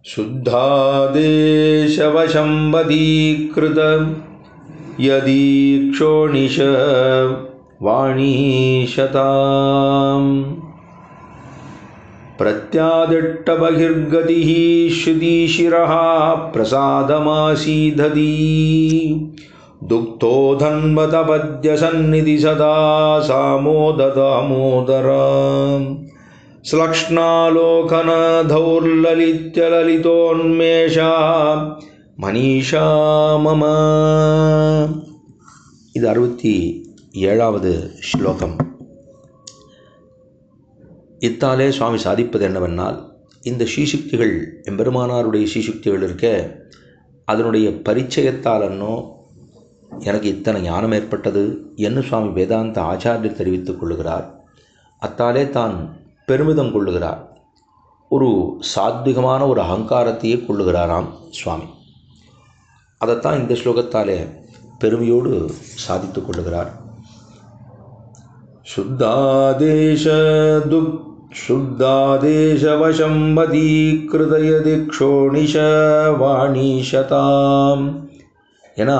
शुद्धादेशवशम्बदीकृत यदीक्षोणिश वाणीशताम् प्रत्यादिष्टबहिर्गतिः श्रुतिशिरः प्रसादमासीदधी दुग्धो धन्वतपद्यसन्निधि सदा सामोददामोदरा श्लक्ष्णालोकनधौर्ललित्यललितोन्मेषा மனிஷா மம இது அறுபத்தி ஏழாவது ஸ்லோகம் இத்தாலே சுவாமி சாதிப்பது என்னவென்னால் இந்த ஸ்ரீசுக்திகள் எம்பெருமானாருடைய ஸ்ரீசுக்திகள் இருக்க அதனுடைய பரிச்சயத்தாலன்னோ எனக்கு இத்தனை ஞானம் ஏற்பட்டது என்று சுவாமி வேதாந்த ஆச்சாரியர் தெரிவித்துக் கொள்ளுகிறார் அத்தாலே தான் பெருமிதம் கொள்ளுகிறார் ஒரு சாத்விகமான ஒரு அகங்காரத்தையே கொள்ளுகிறாராம் சுவாமி அதைத்தான் இந்த ஸ்லோகத்தாலே பெருமையோடு சாதித்துக் கொள்ளுகிறார் சுத்தாதேச துக் शुद्धादेशवशम्बदीकृतयदिक्षोणिश வாணீஷதாம் ஏன்னா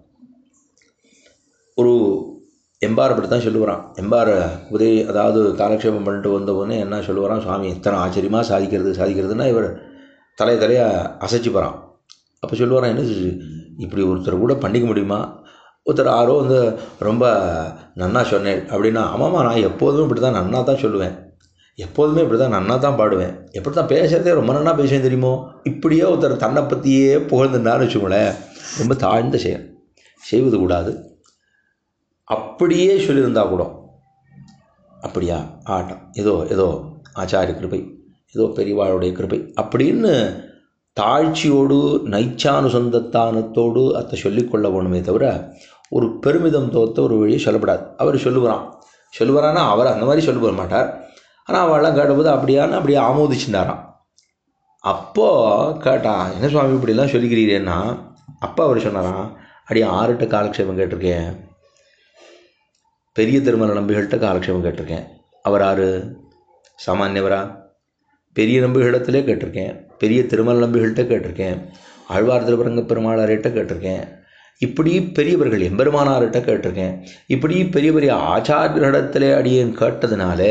ஒரு எம்பார் அப்படி தான் சொல்லுவாரான் எம்பார் உதய அதாவது காலக்ஷேபம் பண்ணிட்டு வந்த உடனே என்ன சொல்லுவாரான் சுவாமி இத்தனை ஆச்சரியமாக சாதிக்கிறது சாதிக்கிறதுன்னா இவர் தலையை தலையை அசைச்சு போகிறான் அப்போ சொல்லுவாரான் என்ன இப்படி ஒருத்தர் கூட பண்ணிக்க முடியுமா ஒருத்தர் ஆரோ வந்து ரொம்ப நன்னா சொன்னேன் அப்படின்னா ஆமாம்மா நான் எப்போதும் இப்படி தான் நன்னா தான் சொல்லுவேன் எப்போதுமே இப்படி தான் நன்னா தான் பாடுவேன் எப்படி தான் பேசுகிறதே ரொம்ப நன்னா பேசுவேன் தெரியுமோ இப்படியே ஒருத்தர் தன்னை பற்றியே புகழ்ந்துருந்தான்னு வச்சுக்கோங்களேன் ரொம்ப தாழ்ந்த செயல் செய்வது கூடாது அப்படியே சொல்லியிருந்தா கூட அப்படியா ஆட்டம் ஏதோ ஏதோ ஆச்சாரிய கிருபை ஏதோ பெரியவாளுடைய கிருபை அப்படின்னு தாழ்ச்சியோடு நைச்சானுசந்தத்தானத்தோடு அதை சொல்லிக்கொள்ள வேணுமே தவிர ஒரு பெருமிதம் தோத்த ஒரு வழியை சொல்லப்படாது அவர் சொல்லுவாரான் சொல்லுவாரான்னா அவர் அந்த மாதிரி சொல்ல மாட்டார் ஆனால் அவள்லாம் கேட்டபோது அப்படியான்னு அப்படியே ஆமோதிச்சுட்டாராம் அப்போது கேட்டான் என்ன சுவாமி இப்படிலாம் சொல்லிக்கிறீரேன்னா அப்போ அவர் சொன்னாராம் அடி ஆறுட்ட காலக்ஷேபம் கேட்டிருக்கேன் பெரிய திருமண நம்பிகள்கிட்ட காலக்ஷேபம் கேட்டிருக்கேன் அவர் ஆறு சாமானியவரா பெரிய நம்பிகளிடத்திலே கேட்டிருக்கேன் பெரிய திருமல நம்பிகள்கிட்ட கேட்டிருக்கேன் ஆழ்வார் திருபரங்க பெருமாளார்கிட்ட கேட்டிருக்கேன் இப்படி பெரியவர்கள் எம்பெருமானார்கிட்ட கேட்டிருக்கேன் இப்படி பெரிய பெரிய ஆச்சாரியர்களிடத்திலே அடியேன் கேட்டதுனால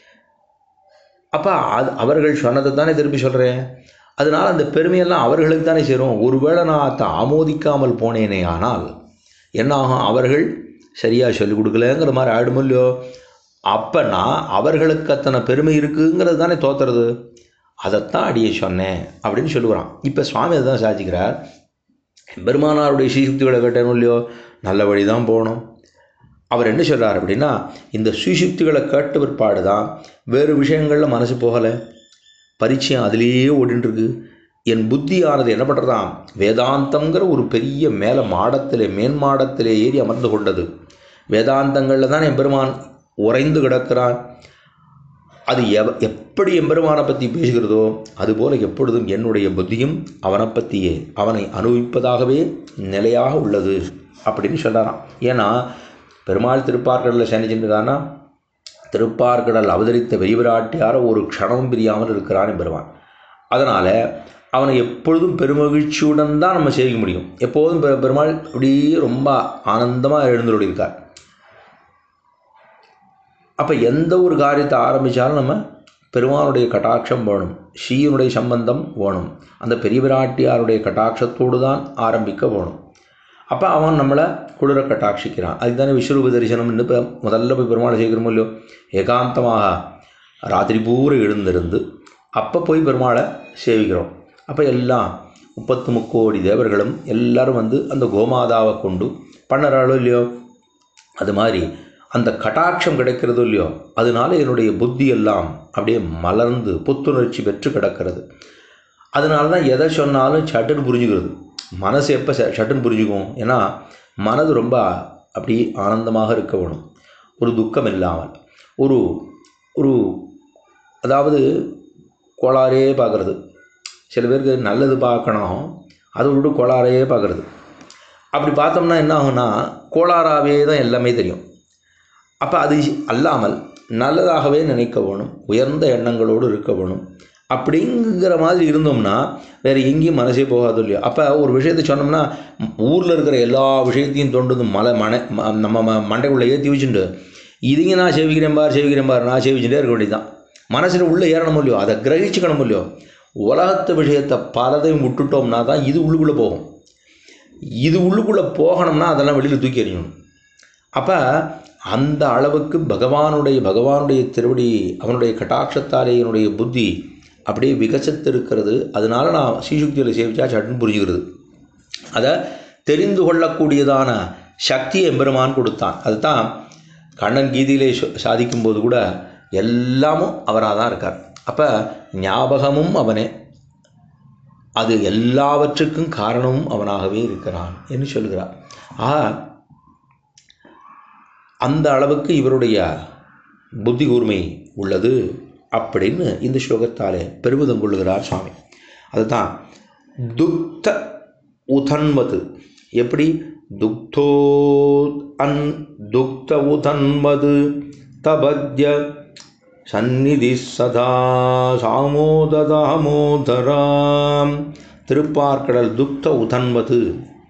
அப்போ அது அவர்கள் சொன்னதை தானே திருப்பி சொல்கிறேன் அதனால் அந்த பெருமையெல்லாம் அவர்களுக்கு தானே சேரும் ஒருவேளை நான் அதை ஆமோதிக்காமல் போனேனே ஆனால் என்னாகும் அவர்கள் சரியாக சொல்லிக் கொடுக்கலங்கிற மாதிரி ஆயிடுமோ இல்லையோ அப்போ நான் அவர்களுக்கு அத்தனை பெருமை இருக்குங்கிறது தானே தோத்துறது அதைத்தான் அடியே சொன்னேன் அப்படின்னு சொல்லுவான் இப்போ சுவாமி அதை தான் சாதிக்கிறார் பெருமானாருடைய ஸ்ரீசுக்திகளை கேட்டேனோ இல்லையோ நல்ல வழி தான் போகணும் அவர் என்ன சொல்கிறார் அப்படின்னா இந்த ஸ்ரீசுக்திகளை கேட்ட பிற்பாடு தான் வேறு விஷயங்களில் மனசு போகலை பரிச்சயம் அதிலேயே ஓடிட்டுருக்கு என் புத்தியானது என்ன பண்ணுறதாம் வேதாந்தங்கிற ஒரு பெரிய மேலே மாடத்திலே மேன்மாடத்திலே ஏறி அமர்ந்து கொண்டது வேதாந்தங்களில் தான் எம்பெருமான் உறைந்து கிடக்கிறான் அது எவ எப்படி எம்பெருமானை பற்றி பேசுகிறதோ அதுபோல் எப்பொழுதும் என்னுடைய புத்தியும் அவனை பற்றியே அவனை அனுபவிப்பதாகவே நிலையாக உள்ளது அப்படின்னு சொல்கிறாராம் ஏன்னா பெருமாள் திருப்பார்கடலில் சனிச்சுட்டுருக்கான்னா திருப்பார்கடல் அவதரித்த வெறிவிராட்டியார ஒரு க்ஷணமும் பிரியாமல் இருக்கிறான் பெருமான் அதனால் அவனை எப்பொழுதும் பெருமகிழ்ச்சியுடன் தான் நம்ம சேவிக்க முடியும் எப்போதும் பெ பெருமாள் அப்படியே ரொம்ப ஆனந்தமாக எழுந்தருளி இருக்கார் அப்போ எந்த ஒரு காரியத்தை ஆரம்பித்தாலும் நம்ம பெருமானுடைய கட்டாட்சம் வேணும் ஸ்ரீயனுடைய சம்பந்தம் வேணும் அந்த பெரிய விராட்டியாருடைய கட்டாட்சத்தோடு தான் ஆரம்பிக்க வேணும் அப்போ அவன் நம்மளை குளிர கட்டாட்சிக்கிறான் அதுக்கு தானே விஸ்வரூப தரிசனம்னு இப்போ முதல்ல போய் பெருமாளை சேர்க்கிறோமோ இல்லையோ ஏகாந்தமாக ராத்திரி பூரா எழுந்திருந்து அப்போ போய் பெருமாளை சேவிக்கிறோம் அப்போ எல்லாம் முப்பத்து முக்கோடி தேவர்களும் எல்லாரும் வந்து அந்த கோமாதாவை கொண்டு பண்ணுறாளோ இல்லையோ அது மாதிரி அந்த கட்டாட்சம் கிடைக்கிறதோ இல்லையோ அதனால என்னுடைய புத்தி எல்லாம் அப்படியே மலர்ந்து புத்துணர்ச்சி பெற்று கிடக்கிறது அதனால தான் எதை சொன்னாலும் சட்டுன்னு புரிஞ்சுக்கிறது மனசு எப்போ சட்டுன்னு புரிஞ்சுக்கும் ஏன்னா மனது ரொம்ப அப்படி ஆனந்தமாக இருக்க வேணும் ஒரு துக்கம் இல்லாமல் ஒரு ஒரு அதாவது கோளாறே பார்க்குறது சில பேருக்கு நல்லது பார்க்கணும் அதை விட்டு கோளாறையே பார்க்குறது அப்படி பார்த்தோம்னா என்ன ஆகும்னா கோளாறாகவே தான் எல்லாமே தெரியும் அப்போ அது அல்லாமல் நல்லதாகவே நினைக்க வேணும் உயர்ந்த எண்ணங்களோடு இருக்க வேணும் அப்படிங்கிற மாதிரி இருந்தோம்னா வேறு எங்கேயும் மனசே போகாது இல்லையோ அப்போ ஒரு விஷயத்தை சொன்னோம்னா ஊரில் இருக்கிற எல்லா விஷயத்தையும் தொண்டு மலை மனை ம- நம்ம ம- மண்டைக்குள்ளே ஏற்றி வச்சுட்டு இதையும் நான் சேவிக்கிறேன் பார் சேவிக்கிறேன் பார் நான் சேவிச்சுட்டே இருக்க வேண்டியதுதான் மனசில் உள்ளே ஏறணும் இல்லையோ அதை கிரகிச்சுக்கணும் இல்லையோ உலகத்து விஷயத்தை பலதையும் விட்டுட்டோம்னா தான் இது உள்ளுக்குள்ளே போகும் இது உள்ளுக்குள்ளே போகணும்னா அதெல்லாம் வெளியில் தூக்கி எறியணும் அப்போ அந்த அளவுக்கு பகவானுடைய பகவானுடைய திருவடி அவனுடைய கட்டாட்சத்தாலே என்னுடைய புத்தி அப்படியே விகசித்திருக்கிறது அதனால நான் ஸ்ரீசுக்தியில் சேவிச்சா சட்டுன்னு புரிஞ்சுக்கிறது அதை தெரிந்து கொள்ளக்கூடியதான சக்தி எம்பெருமான் கொடுத்தான் அதுதான் கண்ணன் கீதையிலே ச- சாதிக்கும்போது கூட எல்லாமும் அவராக தான் இருக்கார் அப்போ ஞாபகமும் அவனே அது எல்லாவற்றுக்கும் காரணமும் அவனாகவே இருக்கிறான் என்று சொல்கிறார் ஆக அந்த அளவுக்கு இவருடைய புத்தி கூர்மை உள்ளது அப்படின்னு இந்த ஸ்லோகத்தாலே பெருமிதம் கொள்ளுகிறார் சுவாமி அதுதான் துக்த உதன்வது எப்படி துக்தோ அன் துக்த உதன்வது தபத்ய சந்நிதி சதா சாமோததாமோதராம் திருப்பார்கடல் துக்த உதன்வது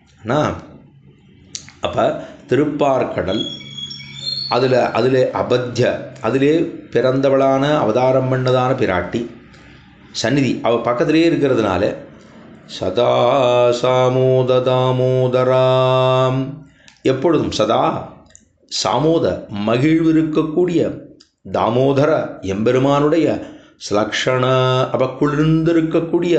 அப்போ திருப்பார்கடல் அதில் அதில் அபத்திய அதிலே பிறந்தவளான அவதாரம் பண்ணதான பிராட்டி சந்நிதி அவள் பக்கத்திலே இருக்கிறதுனால சதா சாமோததாமோதராம் எப்பொழுதும் சதா சாமோத மகிழ்வு இருக்கக்கூடிய தாமோதர எம்பெருமானுடைய ஸ்லக்ஷண அவ குளிர்ந்திருக்கக்கூடிய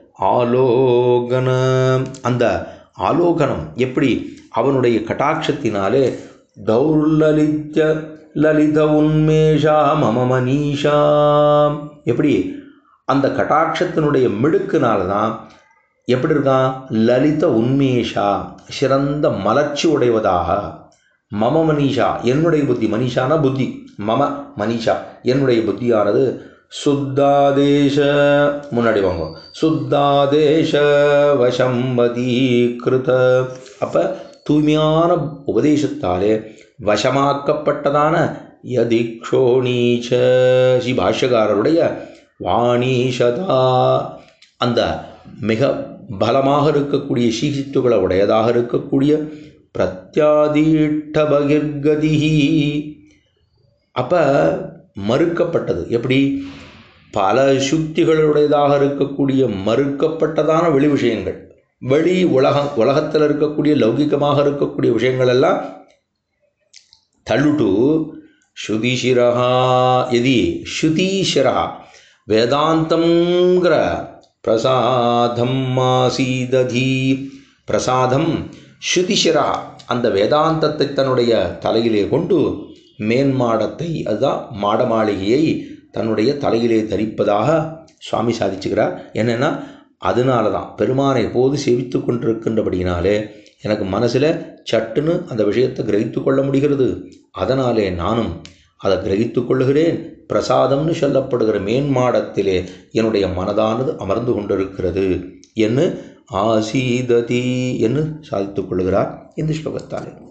ஆலோகன அந்த ஆலோகனம் எப்படி அவனுடைய கட்டாட்சத்தினாலே தௌர்லலித்ய லலித உன்மேஷா மம மனீஷா எப்படி அந்த கட்டாட்சத்தினுடைய மிடுக்குனால தான் எப்படி இருக்கான் லலித உன்மேஷா சிறந்த மலர்ச்சி உடையவதாக மம மனிஷா என்னுடைய புத்தி மனிஷானா புத்தி மம மனிஷா என்னுடைய புத்தியானது சுத்தாதேச முன்னாடி வாங்க சுத்தாதேச வசம்பதீகிருத அப்போ தூய்மையான உபதேசத்தாலே வசமாக்கப்பட்டதான யதிக்ஷோணீச்ச ஸ்ரீ பாஷ்யக்காரருடைய வாணீஷதா அந்த மிக பலமாக இருக்கக்கூடிய ஸ்ரீசித்துக்களை உடையதாக இருக்கக்கூடிய பிரத்யாதீட்ட பகிர்கதி அப்போ மறுக்கப்பட்டது எப்படி பல சுக்திகளுடையதாக இருக்கக்கூடிய மறுக்கப்பட்டதான வெளி விஷயங்கள் வெளி உலகம் உலகத்தில் இருக்கக்கூடிய லௌகிகமாக இருக்கக்கூடிய விஷயங்கள் எல்லாம் தள்ளுட்டு ஸ்ருதிசிரா எதி ஸ்ருதிசிரா வேதாந்தங்கிற பிரசாதம் ஆசீததி பிரசாதம் ஸ்ருதிசிரா அந்த வேதாந்தத்தை தன்னுடைய தலையிலே கொண்டு மேன்மாடத்தை அதுதான் மாட மாளிகையை தன்னுடைய தலையிலே தரிப்பதாக சுவாமி சாதிச்சுக்கிறார் என்னென்னா அதனால தான் பெருமானை எப்போது சேவித்து கொண்டிருக்கின்றபடியினாலே எனக்கு மனசில் சட்டுன்னு அந்த விஷயத்தை கிரகித்து கொள்ள முடிகிறது அதனாலே நானும் அதை கிரகித்து கொள்ளுகிறேன் பிரசாதம்னு சொல்லப்படுகிற மேன்மாடத்திலே என்னுடைய மனதானது அமர்ந்து கொண்டிருக்கிறது என்று ஆசீததி என்று சாதித்துக் கொள்கிறார் இந்த ஸ்லோகத்தாலே